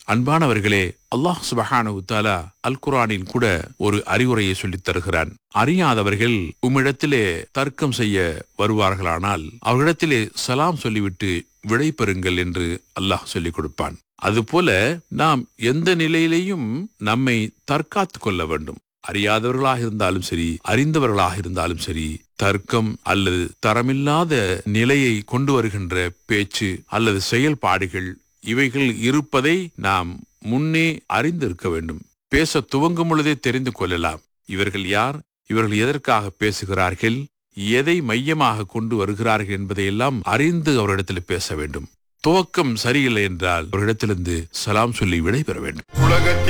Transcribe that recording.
அன்பானவர்களே அல்லாஹ் சுபஹானஹு தஆலா அல் குர்ஆனில் கூட ஒரு அறிவுரையை சொல்லித் தருகிறான் அறியாதவர்கள் உம்மிடத்திலே தர்க்கம் செய்ய வருவார்களானால் அவர்களிடத்திலே சலாம் சொல்லிவிட்டு விடை பெறுங்கள் என்று அல்லாஹ் சொல்லிக் கொடுப்பான் அதுபோல நாம் எந்த நிலையிலேயும் நம்மை தற்காத்துக் கொள்ள வேண்டும் அறியாதவர்களாக இருந்தாலும் சரி அறிந்தவர்களாக இருந்தாலும் சரி தர்க்கம் அல்லது தரமில்லாத நிலையை கொண்டு வருகின்ற பேச்சு அல்லது செயல்பாடுகள் இவைகள் இருப்பதை நாம் முன்னே அறிந்திருக்க வேண்டும் பேச துவங்கும் பொழுதே தெரிந்து கொள்ளலாம் இவர்கள் யார் இவர்கள் எதற்காக பேசுகிறார்கள் எதை மையமாக கொண்டு வருகிறார்கள் என்பதையெல்லாம் அறிந்து அவரிடத்தில் பேச வேண்டும் துவக்கம் சரியில்லை என்றால் அவரிடத்திலிருந்து சலாம் சொல்லி விடைபெற வேண்டும் உலகத்தில்